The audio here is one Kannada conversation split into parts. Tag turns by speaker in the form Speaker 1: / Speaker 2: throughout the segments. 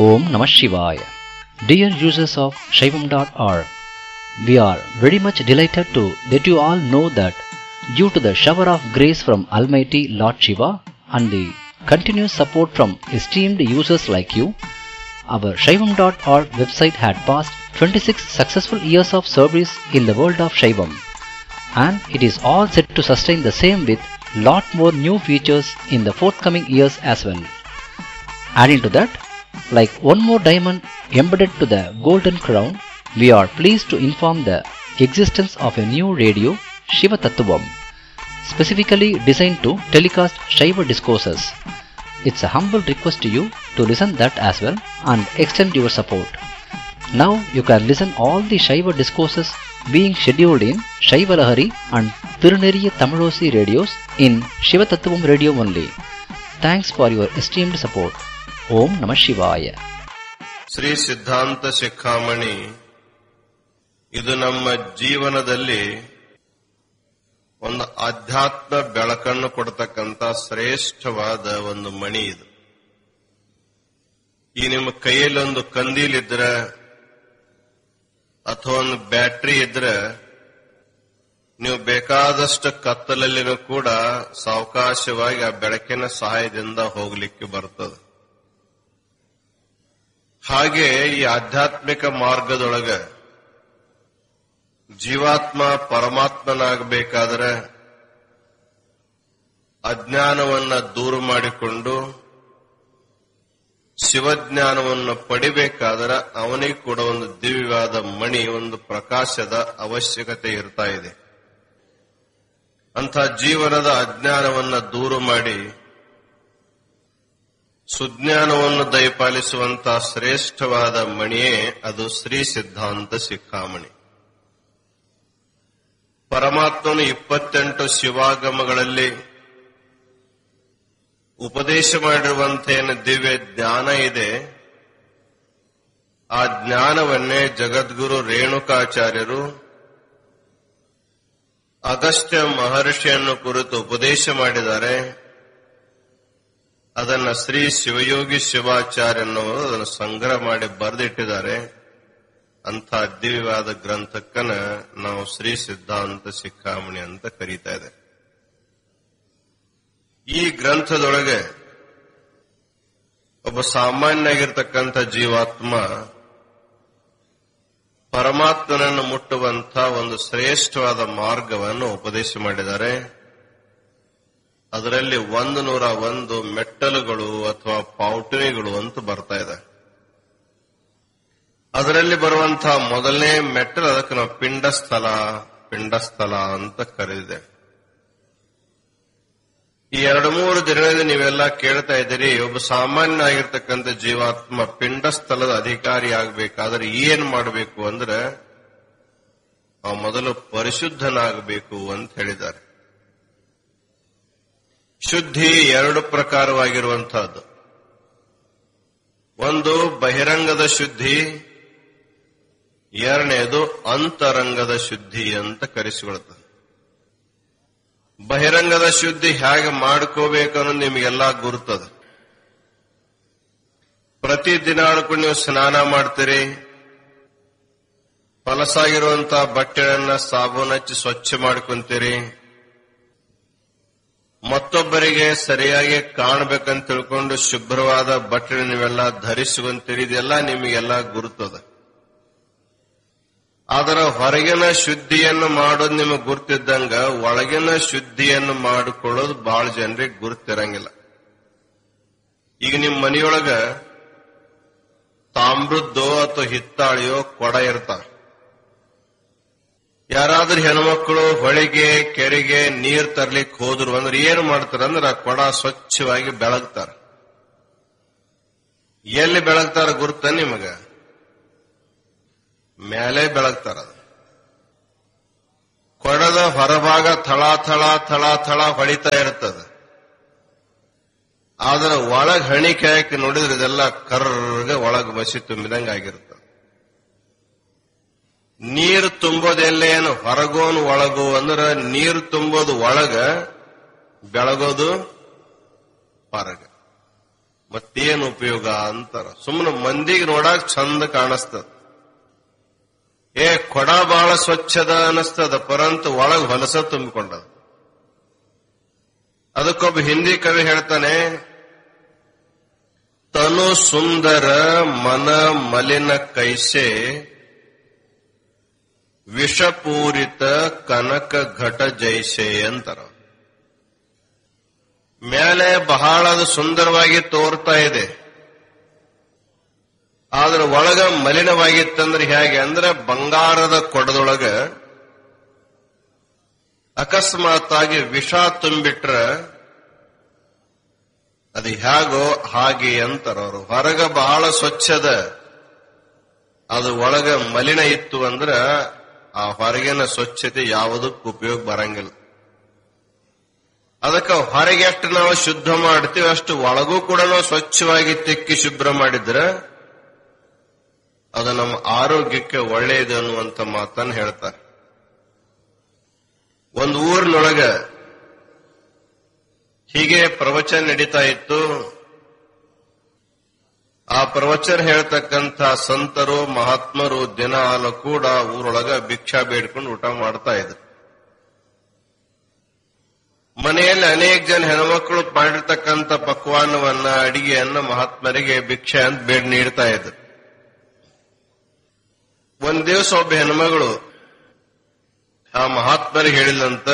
Speaker 1: Om Namah Shivaya. Dear users of Shaivam.org, we are very much delighted to let you all know that due to the shower of grace from Almighty Lord Shiva and the continuous support from esteemed users like you, our Shaivam.org website had passed 26 successful years of service in the world of Shaivam and it is all set to sustain the same with lot more new features in the forthcoming years as well. Adding to that, like one more diamond embedded to the golden crown, we are pleased to inform the existence of a new radio, Shiva Tattvam, specifically designed to telecast Shiva discourses. It's a humble request to you to listen that as well and extend your support. Now you can listen all the Shiva discourses being scheduled in Shiva Lahari and Tiruneriya Tamilosi radios in Shiva Tattvam radio only. Thanks for your esteemed support. ಓಂ ನಮ ಶಿವಾಯ
Speaker 2: ಶ್ರೀ ಸಿದ್ಧಾಂತ ಶಿಖಾಮಣಿ ಇದು ನಮ್ಮ ಜೀವನದಲ್ಲಿ ಒಂದು ಆಧ್ಯಾತ್ಮ ಬೆಳಕನ್ನು ಕೊಡ್ತಕ್ಕಂತ ಶ್ರೇಷ್ಠವಾದ ಒಂದು ಮಣಿ ಇದು ಈ ನಿಮ್ಮ ಕೈಯಲ್ಲಿ ಒಂದು ಕಂದೀಲಿದ್ರೆ ಅಥವಾ ಒಂದು ಬ್ಯಾಟ್ರಿ ಇದ್ರೆ ನೀವು ಬೇಕಾದಷ್ಟು ಕತ್ತಲಲ್ಲಿನೂ ಕೂಡ ಸಾವಕಾಶವಾಗಿ ಆ ಬೆಳಕಿನ ಸಹಾಯದಿಂದ ಹೋಗ್ಲಿಕ್ಕೆ ಬರ್ತದೆ ಹಾಗೆ ಈ ಆಧ್ಯಾತ್ಮಿಕ ಮಾರ್ಗದೊಳಗ ಜೀವಾತ್ಮ ಪರಮಾತ್ಮನಾಗಬೇಕಾದ್ರೆ ಅಜ್ಞಾನವನ್ನ ದೂರ ಮಾಡಿಕೊಂಡು ಶಿವಜ್ಞಾನವನ್ನು ಪಡಿಬೇಕಾದ್ರೆ ಅವನಿಗೆ ಕೂಡ ಒಂದು ದಿವ್ಯವಾದ ಮಣಿ ಒಂದು ಪ್ರಕಾಶದ ಅವಶ್ಯಕತೆ ಇರ್ತಾ ಇದೆ ಅಂಥ ಜೀವನದ ಅಜ್ಞಾನವನ್ನ ದೂರ ಮಾಡಿ ಸುಜ್ಞಾನವನ್ನು ದಯಪಾಲಿಸುವಂತಹ ಶ್ರೇಷ್ಠವಾದ ಮಣಿಯೇ ಅದು ಶ್ರೀ ಸಿದ್ಧಾಂತ ಶಿಖಾಮಣಿ ಪರಮಾತ್ಮನು ಇಪ್ಪತ್ತೆಂಟು ಶಿವಾಗಮಗಳಲ್ಲಿ ಉಪದೇಶ ಮಾಡಿರುವಂತಹ ಏನು ದಿವ್ಯ ಜ್ಞಾನ ಇದೆ ಆ ಜ್ಞಾನವನ್ನೇ ಜಗದ್ಗುರು ರೇಣುಕಾಚಾರ್ಯರು ಅಗಸ್ತ್ಯ ಮಹರ್ಷಿಯನ್ನು ಕುರಿತು ಉಪದೇಶ ಮಾಡಿದ್ದಾರೆ ಅದನ್ನ ಶ್ರೀ ಶಿವಯೋಗಿ ಶಿವಾಚಾರ್ಯನವರು ಅದನ್ನು ಸಂಗ್ರಹ ಮಾಡಿ ಬರೆದಿಟ್ಟಿದ್ದಾರೆ ಅಂಥ ದಿವ್ಯವಾದ ಗ್ರಂಥಕ್ಕನ ನಾವು ಶ್ರೀ ಸಿದ್ಧಾಂತ ಶಿಖಾಮಣಿ ಅಂತ ಕರೀತಾ ಇದೆ ಈ ಗ್ರಂಥದೊಳಗೆ ಒಬ್ಬ ಸಾಮಾನ್ಯ ಆಗಿರ್ತಕ್ಕಂಥ ಜೀವಾತ್ಮ ಪರಮಾತ್ಮನನ್ನು ಮುಟ್ಟುವಂತ ಒಂದು ಶ್ರೇಷ್ಠವಾದ ಮಾರ್ಗವನ್ನು ಉಪದೇಶ ಮಾಡಿದ್ದಾರೆ ಅದರಲ್ಲಿ ಒಂದು ನೂರ ಒಂದು ಮೆಟ್ಟಲುಗಳು ಅಥವಾ ಪೌಟಣಿಗಳು ಅಂತ ಬರ್ತಾ ಇದೆ ಅದರಲ್ಲಿ ಬರುವಂತಹ ಮೊದಲನೇ ಮೆಟ್ಟಲು ಅದಕ್ಕೆ ನಾವು ಪಿಂಡಸ್ಥಲ ಪಿಂಡಸ್ಥಲ ಅಂತ ಕರೆದಿದೆ ಈ ಎರಡು ಮೂರು ದಿನಗಳಲ್ಲಿ ನೀವೆಲ್ಲ ಕೇಳ್ತಾ ಇದ್ದೀರಿ ಒಬ್ಬ ಸಾಮಾನ್ಯ ಆಗಿರ್ತಕ್ಕಂಥ ಜೀವಾತ್ಮ ಪಿಂಡಸ್ಥಲದ ಅಧಿಕಾರಿ ಆಗಬೇಕಾದ್ರೆ ಏನ್ ಮಾಡಬೇಕು ಅಂದ್ರೆ ಆ ಮೊದಲು ಪರಿಶುದ್ಧನಾಗಬೇಕು ಅಂತ ಹೇಳಿದ್ದಾರೆ ಶುದ್ಧಿ ಎರಡು ಪ್ರಕಾರವಾಗಿರುವಂತಹದ್ದು ಒಂದು ಬಹಿರಂಗದ ಶುದ್ಧಿ ಎರಡನೆಯದು ಅಂತರಂಗದ ಶುದ್ಧಿ ಅಂತ ಕರೆಸಿಕೊಳ್ಳುತ್ತದೆ ಬಹಿರಂಗದ ಶುದ್ಧಿ ಹೇಗೆ ಮಾಡ್ಕೋಬೇಕು ಅನ್ನೋದು ನಿಮಗೆಲ್ಲ ಗುರುತದ ಪ್ರತಿ ದಿನಾಳಕ್ಕೂ ನೀವು ಸ್ನಾನ ಮಾಡ್ತೀರಿ ಪಲಸಾಗಿರುವಂತಹ ಬಟ್ಟೆಗಳನ್ನ ಸಾಬೂನ್ ಹಚ್ಚಿ ಸ್ವಚ್ಛ ಮಾಡ್ಕೊಂತೀರಿ ಮತ್ತೊಬ್ಬರಿಗೆ ಸರಿಯಾಗಿ ಕಾಣಬೇಕಂತ ತಿಳ್ಕೊಂಡು ಶುಭ್ರವಾದ ಬಟ್ಟೆ ನೀವೆಲ್ಲ ಧರಿಸುವಂತೀರಿ ಇದೆಲ್ಲ ನಿಮಗೆಲ್ಲ ಗುರುತದ ಆದರೆ ಹೊರಗಿನ ಶುದ್ಧಿಯನ್ನು ಮಾಡೋದು ನಿಮಗೆ ಗುರ್ತಿದ್ದಂಗ ಒಳಗಿನ ಶುದ್ಧಿಯನ್ನು ಮಾಡಿಕೊಳ್ಳೋದು ಬಹಳ ಜನರಿಗೆ ಗುರ್ತಿರಂಗಿಲ್ಲ ಈಗ ನಿಮ್ಮ ಮನೆಯೊಳಗ ತಾಮ್ರದ್ದೋ ಅಥವಾ ಹಿತ್ತಾಳಿಯೋ ಕೊಡ ಇರ್ತಾವ ಯಾರಾದ್ರೂ ಹೆಣ್ಮಕ್ಳು ಹೊಳಿಗೆ ಕೆರೆಗೆ ನೀರ್ ತರ್ಲಿಕ್ಕೆ ಹೋದ್ರು ಅಂದ್ರೆ ಏನ್ ಮಾಡ್ತಾರ ಅಂದ್ರೆ ಆ ಕೊಡ ಸ್ವಚ್ಛವಾಗಿ ಬೆಳಗ್ತಾರ ಎಲ್ಲಿ ಬೆಳಗ್ತಾರ ಗುರ್ತ ನಿಮಗ ಮೇಲೆ ಬೆಳಗ್ತಾರ ಅದು ಕೊಡದ ಹೊರಭಾಗ ಥಳ ಥಳ ಥಳ ಥಳ ಹೊಳಿತಾ ಇರ್ತದ ಆದ್ರೆ ಒಳಗ್ ಹಣಿಕೆ ಹಾಕಿ ನೋಡಿದ್ರೆ ಇದೆಲ್ಲ ಕರ್ರಗ ಒಳಗ್ ಮಸಿ ತುಂಬಿದಂಗ ಆಗಿರ್ತದೆ ನೀರು ತುಂಬೋದೆಲ್ಲೇನು ಹೊರಗೋನು ಒಳಗು ಅಂದ್ರೆ ನೀರು ತುಂಬೋದು ಒಳಗ ಬೆಳಗೋದು ಹೊರಗ ಮತ್ತೇನು ಉಪಯೋಗ ಅಂತಾರ ಸುಮ್ಮನೆ ಮಂದಿಗೆ ನೋಡಾಕ್ ಚಂದ ಕಾಣಿಸ್ತದ ಏ ಕೊಡ ಬಹಳ ಸ್ವಚ್ಛದ ಅನಸ್ತದ ಪರಂತು ಒಳಗ್ ಹೊಲಸ ತುಂಬಿಕೊಂಡದ ಅದಕ್ಕೊಬ್ಬ ಹಿಂದಿ ಕವಿ ಹೇಳ್ತಾನೆ ತನು ಸುಂದರ ಮನ ಮಲಿನ ಕೈಸೆ ವಿಷಪೂರಿತ ಕನಕ ಘಟ ಜೈಸೆ ಅಂತಾರ ಮೇಲೆ ಬಹಳ ಅದು ಸುಂದರವಾಗಿ ತೋರ್ತಾ ಇದೆ ಆದ್ರೆ ಒಳಗ ಮಲಿನವಾಗಿತ್ತಂದ್ರೆ ಹೇಗೆ ಅಂದ್ರೆ ಬಂಗಾರದ ಕೊಡದೊಳಗ ಅಕಸ್ಮಾತ್ ಆಗಿ ವಿಷ ತುಂಬಿಟ್ರ ಅದು ಹೇಗೋ ಹಾಗೆ ಅಂತಾರ ಅವರು ಹೊರಗ ಬಹಳ ಸ್ವಚ್ಛದ ಅದು ಒಳಗ ಮಲಿನ ಇತ್ತು ಅಂದ್ರ ಆ ಹೊರಗಿನ ಸ್ವಚ್ಛತೆ ಯಾವುದಕ್ಕೂ ಉಪಯೋಗ ಬರಂಗಿಲ್ಲ ಅದಕ್ಕೆ ಹೊರಗೆ ಎಷ್ಟು ನಾವು ಶುದ್ಧ ಮಾಡ್ತೀವಿ ಅಷ್ಟು ಒಳಗೂ ಕೂಡ ನಾವು ಸ್ವಚ್ಛವಾಗಿ ತಿಕ್ಕಿ ಶುಭ್ರ ಮಾಡಿದ್ರೆ ಅದು ನಮ್ಮ ಆರೋಗ್ಯಕ್ಕೆ ಒಳ್ಳೆಯದು ಅನ್ನುವಂತ ಮಾತನ್ನು ಹೇಳ್ತಾರೆ ಒಂದು ಊರಿನೊಳಗ ಹೀಗೆ ಪ್ರವಚನ ನಡೀತಾ ಇತ್ತು ಆ ಪ್ರವಚನ ಹೇಳ್ತಕ್ಕಂಥ ಸಂತರು ಮಹಾತ್ಮರು ದಿನಾಲು ಕೂಡ ಊರೊಳಗ ಭಿಕ್ಷಾ ಬೇಡ್ಕೊಂಡು ಊಟ ಮಾಡ್ತಾ ಇದ್ರು ಮನೆಯಲ್ಲಿ ಅನೇಕ ಜನ ಹೆಣ್ಮಕ್ಳು ಮಾಡಿರ್ತಕ್ಕಂಥ ಪಕ್ವಾನವನ್ನ ಅಡಿಗೆಯನ್ನ ಮಹಾತ್ಮರಿಗೆ ಭಿಕ್ಷೆ ಅಂತ ಬೇಡ್ ನೀಡ್ತಾ ಇದ್ರು ಒಂದ್ ದಿವಸ ಒಬ್ಬ ಹೆಣ್ಮಗಳು ಆ ಮಹಾತ್ಮರಿಗೆ ಹೇಳಿಲ್ಲಂತ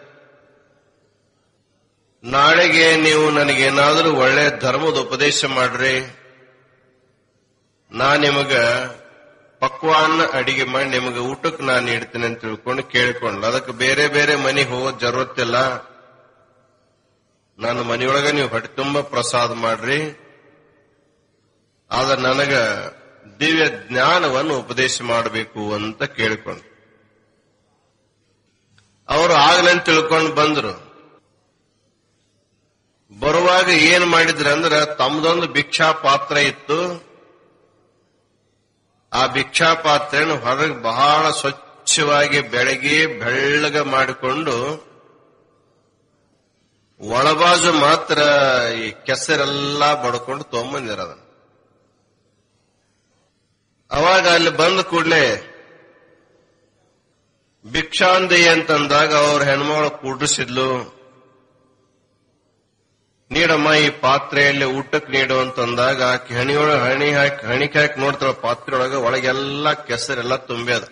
Speaker 2: ನಾಳೆಗೆ ನೀವು ನನಗೇನಾದ್ರೂ ಒಳ್ಳೆ ಧರ್ಮದ ಉಪದೇಶ ಮಾಡ್ರಿ ನಾ ನಿಮಗ ಪಕ್ವಾನ್ನ ಅಡಿಗೆ ಮಾಡಿ ನಿಮಗೆ ಊಟಕ್ಕೆ ನಾನು ನೀಡ್ತೀನಿ ಅಂತ ತಿಳ್ಕೊಂಡು ಕೇಳಿಕೊಂಡ್ಲ ಅದಕ್ಕೆ ಬೇರೆ ಬೇರೆ ಮನೆಗೆ ಹೋಗೋದ್ ಜರುತ್ತಿಲ್ಲ ನನ್ನ ಮನೆಯೊಳಗ ನೀವು ಹೊಟ್ಟೆ ತುಂಬ ಪ್ರಸಾದ ಮಾಡ್ರಿ ಆದ್ರೆ ನನಗ ದಿವ್ಯ ಜ್ಞಾನವನ್ನು ಉಪದೇಶ ಮಾಡಬೇಕು ಅಂತ ಕೇಳಿಕೊಂಡು ಅವರು ಆಗ್ಲಂತ ತಿಳ್ಕೊಂಡು ಬಂದ್ರು ಬರುವಾಗ ಏನ್ ಮಾಡಿದ್ರ ಅಂದ್ರ ತಮ್ದೊಂದು ಭಿಕ್ಷಾ ಪಾತ್ರ ಇತ್ತು ಆ ಭಿಕ್ಷಾ ಪಾತ್ರೆಯನ್ನು ಹೊರಗೆ ಬಹಳ ಸ್ವಚ್ಛವಾಗಿ ಬೆಳಗ್ಗೆ ಬೆಳ್ಳಗ ಮಾಡಿಕೊಂಡು ಒಳಬಾಜು ಮಾತ್ರ ಈ ಕೆಸರೆಲ್ಲ ಬಡ್ಕೊಂಡು ತೊಗೊಂಬಂದಿರ ಅದನ್ನ ಅವಾಗ ಅಲ್ಲಿ ಬಂದ ಕೂಡಲೇ ಭಿಕ್ಷಾಂದಿ ಅಂತಂದಾಗ ಅವ್ರ ಹೆಣ್ಮಗಳು ಕೂಡಿಸಿದ್ಲು ನೀಡಮ್ಮ ಈ ಪಾತ್ರೆಯಲ್ಲಿ ಊಟಕ್ಕೆ ನೀಡು ಅಂತಂದಾಗ ಆಕೆ ಹಣಿಯೊಳಗೆ ಹಣಿ ಹಾಕಿ ಹಣಿಕೆ ಹಾಕಿ ನೋಡ್ತಾಳ ಪಾತ್ರೆಯೊಳಗೆ ಒಳಗೆಲ್ಲ ಕೆಸರೆಲ್ಲ ತುಂಬ್ಯದ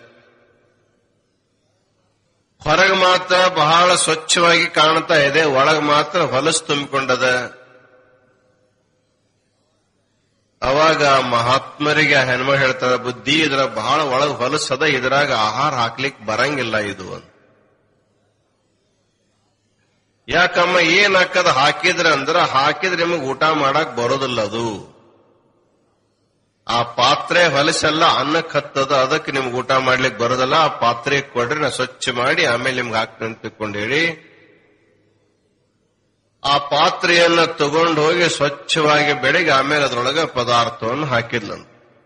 Speaker 2: ಹೊರಗೆ ಮಾತ್ರ ಬಹಳ ಸ್ವಚ್ಛವಾಗಿ ಕಾಣ್ತಾ ಇದೆ ಒಳಗೆ ಮಾತ್ರ ಹೊಲಸು ತುಂಬಿಕೊಂಡದ ಅವಾಗ ಮಹಾತ್ಮರಿಗೆ ಆ ಹೆಣ್ಮ ಹೇಳ್ತಾರ ಬುದ್ಧಿ ಇದ್ರ ಬಹಳ ಒಳಗೆ ಹೊಲಸದ ಇದ್ರಾಗ ಆಹಾರ ಹಾಕ್ಲಿಕ್ ಬರಂಗಿಲ್ಲ ಇದು ಅಂತ ಯಾಕಮ್ಮ ಏನ್ ಹಾಕದ ಹಾಕಿದ್ರ ಅಂದ್ರ ಹಾಕಿದ್ರೆ ನಿಮಗೆ ಊಟ ಮಾಡಕ್ ಬರೋದಿಲ್ಲ ಅದು ಆ ಪಾತ್ರೆ ಹೊಲಸೆಲ್ಲ ಅನ್ನಕ್ಕೆ ಹತ್ತದ ಅದಕ್ಕೆ ನಿಮ್ಗೆ ಊಟ ಮಾಡ್ಲಿಕ್ಕೆ ಬರೋದಿಲ್ಲ ಆ ಪಾತ್ರೆ ಕೊಡ್ರಿ ನಾ ಸ್ವಚ್ಛ ಮಾಡಿ ಆಮೇಲೆ ನಿಮ್ಗೆ ಹಾಕ್ತೀನಿ ಅಂತ ತಿಳ್ಕೊಂಡು ಹೇಳಿ ಆ ಪಾತ್ರೆಯನ್ನ ತಗೊಂಡು ಹೋಗಿ ಸ್ವಚ್ಛವಾಗಿ ಬೆಳಗ್ಗೆ ಆಮೇಲೆ ಅದ್ರೊಳಗೆ ಪದಾರ್ಥವನ್ನು ಹಾಕಿದ್ಲಂತ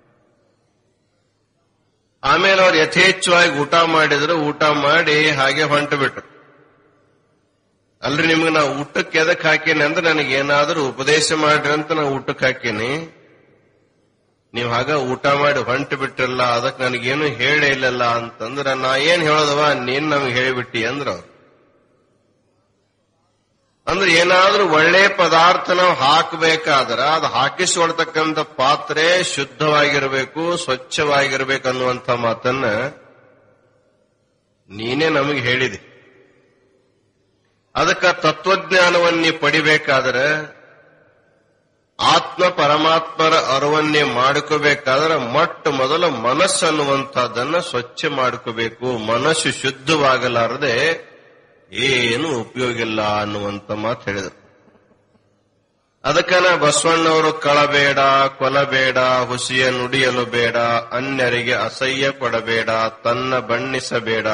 Speaker 2: ಆಮೇಲೆ ಅವ್ರು ಯಥೇಚ್ಛವಾಗಿ ಊಟ ಮಾಡಿದ್ರು ಊಟ ಮಾಡಿ ಹಾಗೆ ಹೊಂಟು ಬಿಟ್ರು ಅಲ್ರಿ ನಿಮ್ಗೆ ನಾ ಊಟಕ್ಕೆ ಎದಕ್ ಹಾಕೀನಿ ಅಂದ್ರೆ ನನಗೆ ಏನಾದ್ರೂ ಉಪದೇಶ ಮಾಡ್ರಿ ಅಂತ ನಾ ಊಟಕ್ಕೆ ಹಾಕೀನಿ ನೀವು ಹಾಗ ಊಟ ಮಾಡಿ ಹೊಂಟು ಬಿಟ್ಟಿರಲ್ಲ ಅದಕ್ಕೆ ನನಗೇನು ಹೇಳೇ ಇಲ್ಲಲ್ಲ ಅಂತಂದ್ರ ನಾ ಏನ್ ಹೇಳೋದವ ನೀನ್ ನಮ್ಗೆ ಹೇಳಿಬಿಟ್ಟಿ ಅಂದ್ರ ಅವ್ರು ಅಂದ್ರೆ ಏನಾದ್ರೂ ಒಳ್ಳೆ ಪದಾರ್ಥ ನಾವು ಹಾಕಬೇಕಾದ್ರ ಅದು ಹಾಕಿಸಿಕೊಳ್ತಕ್ಕಂಥ ಪಾತ್ರೆ ಶುದ್ಧವಾಗಿರಬೇಕು ಸ್ವಚ್ಛವಾಗಿರ್ಬೇಕು ಅನ್ನುವಂಥ ಮಾತನ್ನ ನೀನೇ ನಮಗೆ ಹೇಳಿದೆ ಅದಕ್ಕ ತತ್ವಜ್ಞಾನವನ್ನೇ ಪಡಿಬೇಕಾದ್ರೆ ಆತ್ಮ ಪರಮಾತ್ಮರ ಅರಿವನ್ನೇ ಮಾಡ್ಕೋಬೇಕಾದ್ರೆ ಮೊಟ್ಟ ಮೊದಲ ಮನಸ್ಸು ಅನ್ನುವಂಥದ್ದನ್ನ ಸ್ವಚ್ಛ ಮಾಡ್ಕೋಬೇಕು ಮನಸ್ಸು ಶುದ್ಧವಾಗಲಾರದೆ ಏನು ಉಪಯೋಗ ಇಲ್ಲ ಅನ್ನುವಂತ ಮಾತು ಹೇಳಿದರು ಅದಕ್ಕನ ಬಸವಣ್ಣವರು ಕಳಬೇಡ ಕೊಲಬೇಡ ಹುಸಿಯ ನುಡಿಯಲು ಬೇಡ ಅನ್ಯರಿಗೆ ಅಸಹ್ಯ ಪಡಬೇಡ ತನ್ನ ಬಣ್ಣಿಸಬೇಡ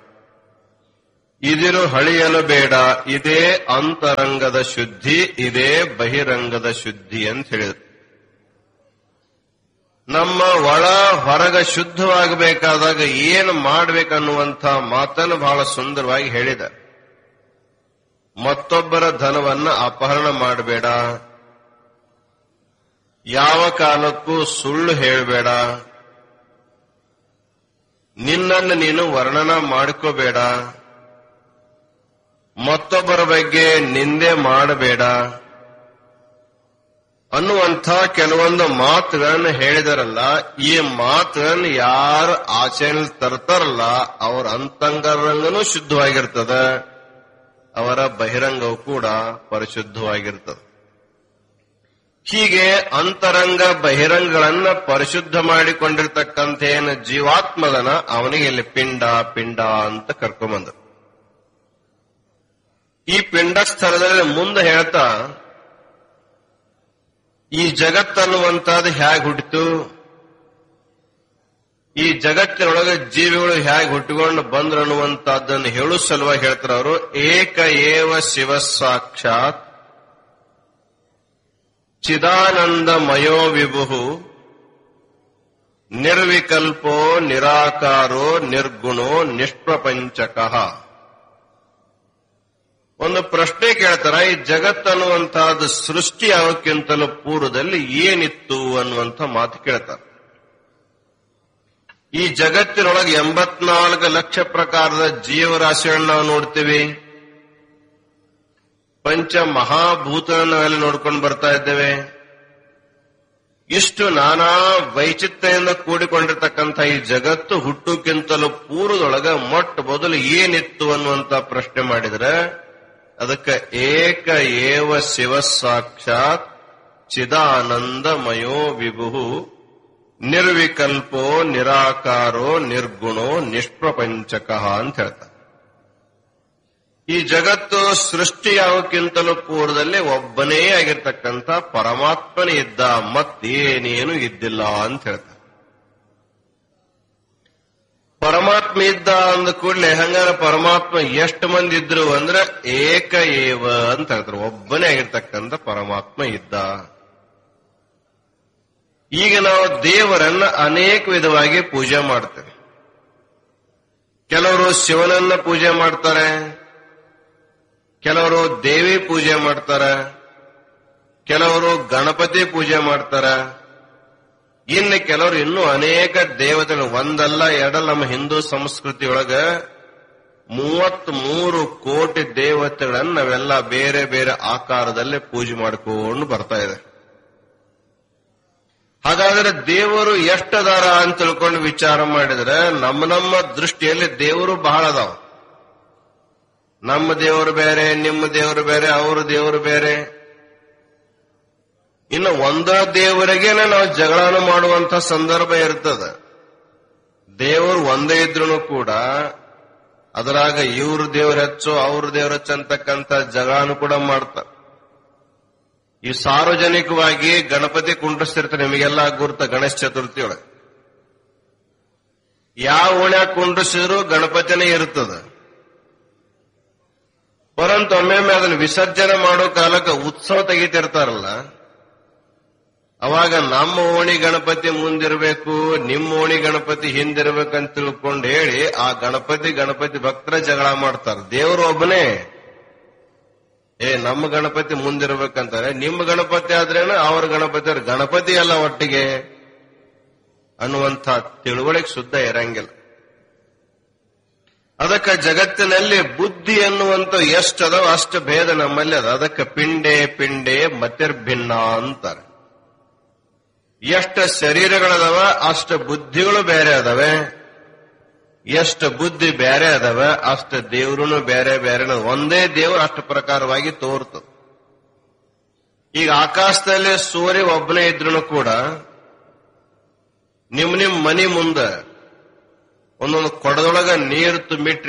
Speaker 2: ಇದಿರು ಹಳಿಯಲು ಬೇಡ ಇದೇ ಅಂತರಂಗದ ಶುದ್ಧಿ ಇದೇ ಬಹಿರಂಗದ ಶುದ್ಧಿ ಅಂತ ಹೇಳಿದ್ರು ನಮ್ಮ ಒಳ ಹೊರಗ ಶುದ್ಧವಾಗಬೇಕಾದಾಗ ಏನು ಮಾಡ್ಬೇಕನ್ನುವಂಥ ಮಾತನ್ನು ಬಹಳ ಸುಂದರವಾಗಿ ಹೇಳಿದ್ದಾರೆ ಮತ್ತೊಬ್ಬರ ಧನವನ್ನ ಅಪಹರಣ ಮಾಡಬೇಡ ಯಾವ ಕಾಲಕ್ಕೂ ಸುಳ್ಳು ಹೇಳಬೇಡ ನಿನ್ನನ್ನು ನೀನು ವರ್ಣನ ಮಾಡ್ಕೋಬೇಡ ಮತ್ತೊಬ್ಬರ ಬಗ್ಗೆ ನಿಂದೆ ಮಾಡಬೇಡ ಅನ್ನುವಂಥ ಕೆಲವೊಂದು ಮಾತುಗಳನ್ನು ಹೇಳಿದಾರಲ್ಲ ಈ ಮಾತುಗಳನ್ನು ಯಾರು ಆಚರಣೆ ತರ್ತಾರಲ್ಲ ಅವರ ಅಂತಂಗರಂಗನೂ ಶುದ್ಧವಾಗಿರ್ತದ ಅವರ ಬಹಿರಂಗವು ಕೂಡ ಪರಿಶುದ್ಧವಾಗಿರ್ತದೆ ಹೀಗೆ ಅಂತರಂಗ ಬಹಿರಂಗಗಳನ್ನ ಪರಿಶುದ್ಧ ಮಾಡಿಕೊಂಡಿರ್ತಕ್ಕಂಥ ಏನು ಜೀವಾತ್ಮದನ ಅವನಿಗೆ ಇಲ್ಲಿ ಪಿಂಡ ಪಿಂಡ ಅಂತ ಕರ್ಕೊಂಬಂದರು ಈ ಪಿಂಡ ಸ್ಥಳದಲ್ಲಿ ಮುಂದೆ ಹೇಳ್ತಾ ಈ ಜಗತ್ತನ್ನುವಂತಹದ್ದು ಹೇಗೆ ಹುಟ್ಟಿತು ಈ ಜಗತ್ತಿನೊಳಗೆ ಜೀವಿಗಳು ಹೇಗೆ ಹುಟ್ಟಿಕೊಂಡು ಬಂದ್ರು ಅನ್ನುವಂತಹದ್ದನ್ನು ಹೇಳು ಸಲುವಾಗಿ ಹೇಳ್ತಾರೆ ಅವರು ಏಕ ಏವ ಶಿವ ಸಾಕ್ಷಾತ್ ಚಿದಾನಂದಮಯೋ ವಿಭು ನಿರ್ವಿಕಲ್ಪೋ ನಿರಾಕಾರೋ ನಿರ್ಗುಣೋ ನಿಷ್ಪ್ರಪಂಚಕಃ ಒಂದು ಪ್ರಶ್ನೆ ಕೇಳ್ತಾರ ಈ ಜಗತ್ತನ್ನುವಂತಹದ್ದು ಸೃಷ್ಟಿ ಆಗೋಕ್ಕಿಂತಲೂ ಪೂರ್ವದಲ್ಲಿ ಏನಿತ್ತು ಅನ್ನುವಂಥ ಮಾತು ಕೇಳ್ತಾರೆ ಈ ಜಗತ್ತಿನೊಳಗೆ ಎಂಬತ್ನಾಲ್ಕು ಲಕ್ಷ ಪ್ರಕಾರದ ಜೀವರಾಶಿಗಳನ್ನ ನಾವು ನೋಡ್ತೀವಿ ಪಂಚ ಮಹಾಭೂತ ನಾವೆಲ್ಲ ನೋಡ್ಕೊಂಡು ಬರ್ತಾ ಇದ್ದೇವೆ ಇಷ್ಟು ನಾನಾ ವೈಚಿತ್ರ್ಯದಿಂದ ಕೂಡಿಕೊಂಡಿರ್ತಕ್ಕಂಥ ಈ ಜಗತ್ತು ಹುಟ್ಟುಕ್ಕಿಂತಲೂ ಪೂರ್ವದೊಳಗ ಮೊಟ್ಟ ಮೊದಲು ಏನಿತ್ತು ಅನ್ನುವಂತ ಪ್ರಶ್ನೆ ಮಾಡಿದ್ರೆ ಅದಕ್ಕೆ ಏಕ ಏವ ಶಿವ ಸಾಕ್ಷಾತ್ ಚಿದಾನಂದಮಯೋ ವಿಭು ನಿರ್ವಿಕಲ್ಪೋ ನಿರಾಕಾರೋ ನಿರ್ಗುಣೋ ನಿಷ್ಪ್ರಪಂಚಕ ಅಂತ ಹೇಳ್ತಾರೆ ಈ ಜಗತ್ತು ಸೃಷ್ಟಿಯಾಗೋಕ್ಕಿಂತಲೂ ಪೂರ್ವದಲ್ಲಿ ಒಬ್ಬನೇ ಆಗಿರ್ತಕ್ಕಂಥ ಪರಮಾತ್ಮನೇ ಇದ್ದ ಮತ್ತೇನೇನು ಇದ್ದಿಲ್ಲ ಅಂತ ಹೇಳ್ತಾರೆ ಪರಮಾತ್ಮ ಇದ್ದ ಅಂದ ಕೂಡಲೇ ಹಂಗಾರ ಪರಮಾತ್ಮ ಎಷ್ಟು ಮಂದಿ ಇದ್ರು ಅಂದ್ರೆ ಏಕ ಏವ ಅಂತ ಹೇಳ್ತಾರೆ ಒಬ್ಬನೇ ಆಗಿರ್ತಕ್ಕಂಥ ಪರಮಾತ್ಮ ಇದ್ದ ಈಗ ನಾವು ದೇವರನ್ನ ಅನೇಕ ವಿಧವಾಗಿ ಪೂಜೆ ಮಾಡ್ತೇವೆ ಕೆಲವರು ಶಿವನನ್ನ ಪೂಜೆ ಮಾಡ್ತಾರೆ ಕೆಲವರು ದೇವಿ ಪೂಜೆ ಮಾಡ್ತಾರೆ ಕೆಲವರು ಗಣಪತಿ ಪೂಜೆ ಮಾಡ್ತಾರೆ ಇನ್ನು ಕೆಲವರು ಇನ್ನೂ ಅನೇಕ ದೇವತೆಗಳು ಒಂದಲ್ಲ ಎರಡಲ್ಲ ನಮ್ಮ ಹಿಂದೂ ಸಂಸ್ಕೃತಿಯೊಳಗ ಮೂವತ್ತ್ ಮೂರು ಕೋಟಿ ದೇವತೆಗಳನ್ನ ನಾವೆಲ್ಲ ಬೇರೆ ಬೇರೆ ಆಕಾರದಲ್ಲಿ ಪೂಜೆ ಮಾಡ್ಕೊಂಡು ಬರ್ತಾ ಇದೆ ಹಾಗಾದ್ರೆ ದೇವರು ಎಷ್ಟದಾರ ಅಂತ ತಿಳ್ಕೊಂಡು ವಿಚಾರ ಮಾಡಿದ್ರೆ ನಮ್ಮ ನಮ್ಮ ದೃಷ್ಟಿಯಲ್ಲಿ ದೇವರು ಬಹಳ ಅದಾವ ನಮ್ಮ ದೇವರು ಬೇರೆ ನಿಮ್ಮ ದೇವರು ಬೇರೆ ಅವ್ರ ದೇವರು ಬೇರೆ ಇನ್ನು ಒಂದೋ ದೇವರಿಗೇನೆ ನಾವು ಜಗಳನ ಮಾಡುವಂತ ಸಂದರ್ಭ ಇರ್ತದೆ ದೇವರು ಒಂದೇ ಇದ್ರು ಕೂಡ ಅದರಾಗ ಇವ್ರ ದೇವ್ರ ಹೆಚ್ಚು ಅವ್ರ ದೇವ್ರ ಹೆಚ್ಚು ಅಂತಕ್ಕಂಥ ಜಗಳನು ಕೂಡ ಮಾಡ್ತಾರೆ ಈ ಸಾರ್ವಜನಿಕವಾಗಿ ಗಣಪತಿ ಕುಂಡ್ರಿಸ್ತಿರ್ತಾರೆ ನಿಮಗೆಲ್ಲ ಗುರುತ ಗಣೇಶ ಚತುರ್ಥಿ ಒಳಗೆ ಯಾವ ಓಣ್ಯಾಗ ಕುಂಡ್ರಿಸಿದ್ರು ಗಣಪತಿನೇ ಇರ್ತದೆ ಪರಂತು ಒಮ್ಮೊಮ್ಮೆ ಅದನ್ನ ವಿಸರ್ಜನೆ ಮಾಡೋ ಕಾಲಕ್ಕೆ ಉತ್ಸವ ತೆಗಿತಿರ್ತಾರಲ್ಲ ಅವಾಗ ನಮ್ಮ ಓಣಿ ಗಣಪತಿ ಮುಂದಿರಬೇಕು ನಿಮ್ಮ ಓಣಿ ಗಣಪತಿ ಹಿಂದಿರ್ಬೇಕಂತ ತಿಳ್ಕೊಂಡು ಹೇಳಿ ಆ ಗಣಪತಿ ಗಣಪತಿ ಭಕ್ತರ ಜಗಳ ಮಾಡ್ತಾರೆ ದೇವರು ಒಬ್ಬನೇ ಏ ನಮ್ಮ ಗಣಪತಿ ಮುಂದಿರ್ಬೇಕಂತಾರೆ ನಿಮ್ಮ ಗಣಪತಿ ಆದ್ರೇನು ಅವ್ರ ಗಣಪತಿ ಅವ್ರ ಗಣಪತಿ ಅಲ್ಲ ಒಟ್ಟಿಗೆ ಅನ್ನುವಂಥ ತಿಳುವಳಿಕೆ ಶುದ್ಧ ಇರಂಗಿಲ್ಲ ಅದಕ್ಕೆ ಜಗತ್ತಿನಲ್ಲಿ ಬುದ್ಧಿ ಅನ್ನುವಂತ ಎಷ್ಟದೋ ಅಷ್ಟು ಭೇದ ನಮ್ಮಲ್ಲಿ ಅದ ಅದಕ್ಕೆ ಪಿಂಡೆ ಪಿಂಡೆ ಮತಿರ್ಭಿನ್ನ ಅಂತಾರೆ ಎಷ್ಟು ಶರೀರಗಳದಾವ ಅಷ್ಟು ಬುದ್ಧಿಗಳು ಬೇರೆ ಅದಾವೆ ಎಷ್ಟು ಬುದ್ಧಿ ಬೇರೆ ಅದಾವೆ ಅಷ್ಟು ದೇವ್ರು ಬೇರೆ ಬೇರೆ ಒಂದೇ ದೇವರು ಅಷ್ಟು ಪ್ರಕಾರವಾಗಿ ತೋರ್ತದೆ ಈಗ ಆಕಾಶದಲ್ಲಿ ಸೂರ್ಯ ಒಬ್ಬನೇ ಇದ್ರು ಕೂಡ ನಿಮ್ ನಿಮ್ ಮನಿ ಮುಂದೆ ಒಂದೊಂದು ಕೊಡದೊಳಗ ನೀರು ತುಂಬಿಟ್ರಿ